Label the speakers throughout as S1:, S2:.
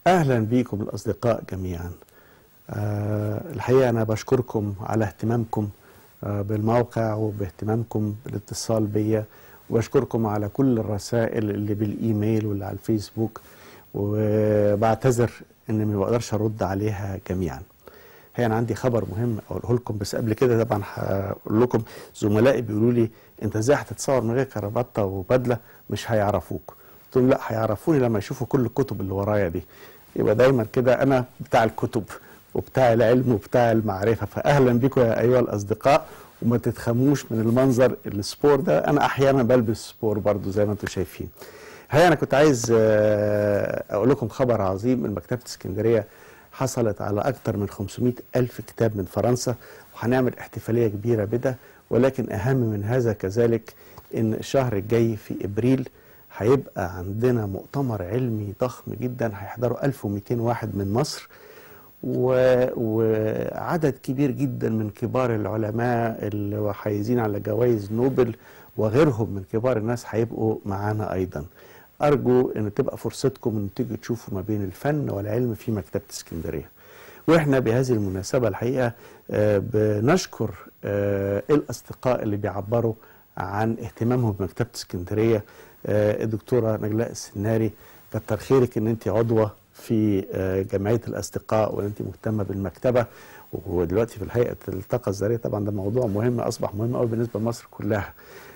S1: أهلا بكم الأصدقاء جميعا أه الحقيقة أنا بشكركم على اهتمامكم أه بالموقع وباهتمامكم بالاتصال بيا وبشكركم على كل الرسائل اللي بالإيميل واللي على الفيسبوك وبعتذر إني ما بقدرش أرد عليها جميعا هي أنا عندي خبر مهم أقوله لكم بس قبل كده طبعا هقول لكم زملائي بيقولوا لي أنت إزاي هتتصور من غير كرافته وبدلة مش هيعرفوك قلت لهم لا هيعرفوني لما يشوفوا كل الكتب اللي ورايا دي يبقى دايما كده انا بتاع الكتب وبتاع العلم وبتاع المعرفه فاهلا بكم يا ايها الاصدقاء وما تتخموش من المنظر السبور ده انا احيانا بلبس سبور برضو زي ما انتم شايفين هي انا كنت عايز اقول لكم خبر عظيم من مكتبه اسكندريه حصلت على اكثر من 500 الف كتاب من فرنسا وهنعمل احتفاليه كبيره بده ولكن اهم من هذا كذلك ان الشهر الجاي في ابريل هيبقى عندنا مؤتمر علمي ضخم جدا هيحضروا 1200 واحد من مصر و... وعدد كبير جدا من كبار العلماء اللي حايزين على جوائز نوبل وغيرهم من كبار الناس هيبقوا معانا ايضا ارجو ان تبقى فرصتكم ان تيجوا تشوفوا ما بين الفن والعلم في مكتبه اسكندريه واحنا بهذه المناسبه الحقيقه بنشكر الاصدقاء اللي بيعبروا عن اهتمامهم بمكتبه اسكندريه الدكتوره نجلاء السناري كتر خيرك ان انت عضوه في جمعيه الاصدقاء وان انت مهتمه بالمكتبه ودلوقتي في الهيئه الطاقه الذريه طبعا ده موضوع مهم اصبح مهم قوي بالنسبه لمصر كلها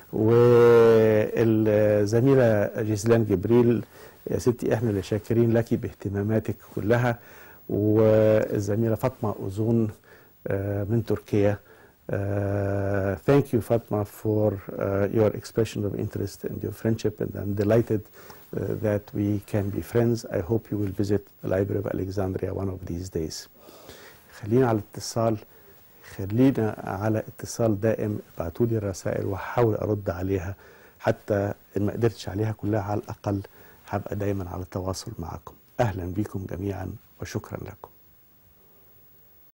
S1: والزميله جيسلان جبريل يا ستي احنا اللي شاكرين لك باهتماماتك كلها والزميله فاطمه اوزون من تركيا Uh, thank you, Fatma, for uh, your expression of interest and your friendship, and I'm delighted uh, that we can be friends. I hope you will visit the Library of Alexandria one of these days. خلينا على اتصال خلينا على اتصال دائم ابعتوا لي الرسائل وهحاول ارد عليها حتى ان ما قدرتش عليها كلها على الاقل هبقى دايما على تواصل معكم. اهلا بكم جميعا وشكرا لكم.